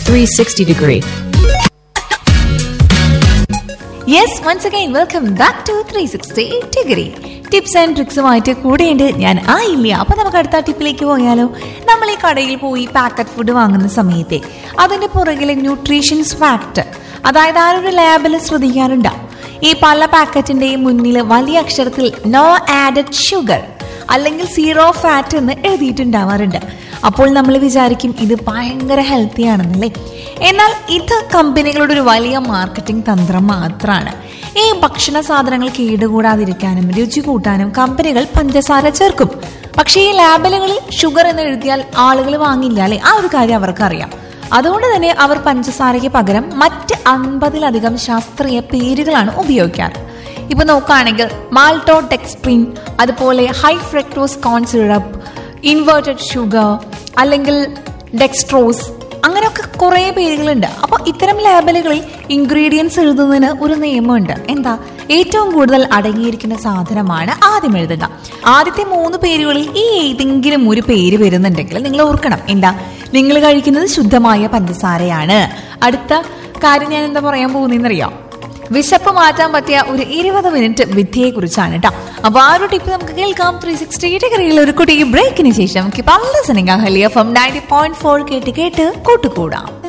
360 degree. Yes once again welcome back to three sixty degree tips and ട്രിക്സുമായിട്ട് കൂടെയുണ്ട് ഞാൻ ആ ഇല്ല അപ്പൊ നമുക്ക് അടുത്ത ടിപ്പിലേക്ക് പോയാലോ നമ്മൾ ഈ കടയിൽ പോയി പാക്കറ്റ് ഫുഡ് വാങ്ങുന്ന സമയത്തെ അതിന്റെ പുറകിലെ ന്യൂട്രീഷൻസ് ഫാക്ട് അതായത് ആ ഒരു ലാബിൽ ശ്രദ്ധിക്കാറുണ്ടോ ഈ പല പാക്കറ്റിന്റെയും മുന്നിൽ വലിയ അക്ഷരത്തിൽ നോ ആഡഡ് ഷുഗർ അല്ലെങ്കിൽ സീറോ ഫാറ്റ് എന്ന് എഴുതിയിട്ടുണ്ടാവാറുണ്ട് അപ്പോൾ നമ്മൾ വിചാരിക്കും ഇത് ഭയങ്കര ഹെൽത്തി ആണെന്നല്ലേ എന്നാൽ ഇത് കമ്പനികളുടെ ഒരു വലിയ മാർക്കറ്റിംഗ് തന്ത്രം മാത്രമാണ് ഈ ഭക്ഷണ സാധനങ്ങൾ കേടുകൂടാതിരിക്കാനും രുചി കൂട്ടാനും കമ്പനികൾ പഞ്ചസാര ചേർക്കും പക്ഷേ ഈ ലാബലുകളിൽ ഷുഗർ എന്ന് എഴുതിയാൽ ആളുകൾ വാങ്ങില്ല അല്ലെ ആ ഒരു കാര്യം അവർക്കറിയാം അതുകൊണ്ട് തന്നെ അവർ പഞ്ചസാരയ്ക്ക് പകരം മറ്റ് അൻപതിലധികം ശാസ്ത്രീയ പേരുകളാണ് ഉപയോഗിക്കാറ് ഇപ്പൊ നോക്കുകയാണെങ്കിൽ മാൾട്ടോ ടെക്സ്ട്രീൻ അതുപോലെ high fructose corn syrup inverted sugar അല്ലെങ്കിൽ ഡെക്സ്ട്രോസ് അങ്ങനെയൊക്കെ കുറേ പേരുകളുണ്ട് അപ്പോൾ ഇത്തരം ലേബലുകളിൽ ഇൻഗ്രീഡിയൻസ് എഴുതുന്നതിന് ഒരു നിയമമുണ്ട് എന്താ ഏറ്റവും കൂടുതൽ അടങ്ങിയിരിക്കുന്ന സാധനമാണ് ആദ്യം എഴുതുക ആദ്യത്തെ മൂന്ന് പേരുകളിൽ ഈ ഏതെങ്കിലും ഒരു പേര് വരുന്നുണ്ടെങ്കിൽ നിങ്ങൾ ഓർക്കണം എന്താ നിങ്ങൾ കഴിക്കുന്നത് ശുദ്ധമായ പഞ്ചസാരയാണ് അടുത്ത കാര്യം ഞാൻ എന്താ പറയാൻ പോകുന്നതെന്നറിയാം വിശപ്പ് മാറ്റാൻ പറ്റിയ ഒരു ഇരുപത് മിനിറ്റ് വിദ്യയെ കുറിച്ചാണ് കേട്ടോ അപ്പൊ ആ ഒരു ടിപ്പ് നമുക്ക് കേൾക്കാം ത്രീ സിക്സ്റ്റി ഡിഗ്രിയിൽ ഒരു കുട്ടി ബ്രേക്കിന് ശേഷം നമുക്ക് പല സിനിമ ഹലിയ F M ninety point four കേട്ട് കേട്ട് കൂട്ടുകൂടാം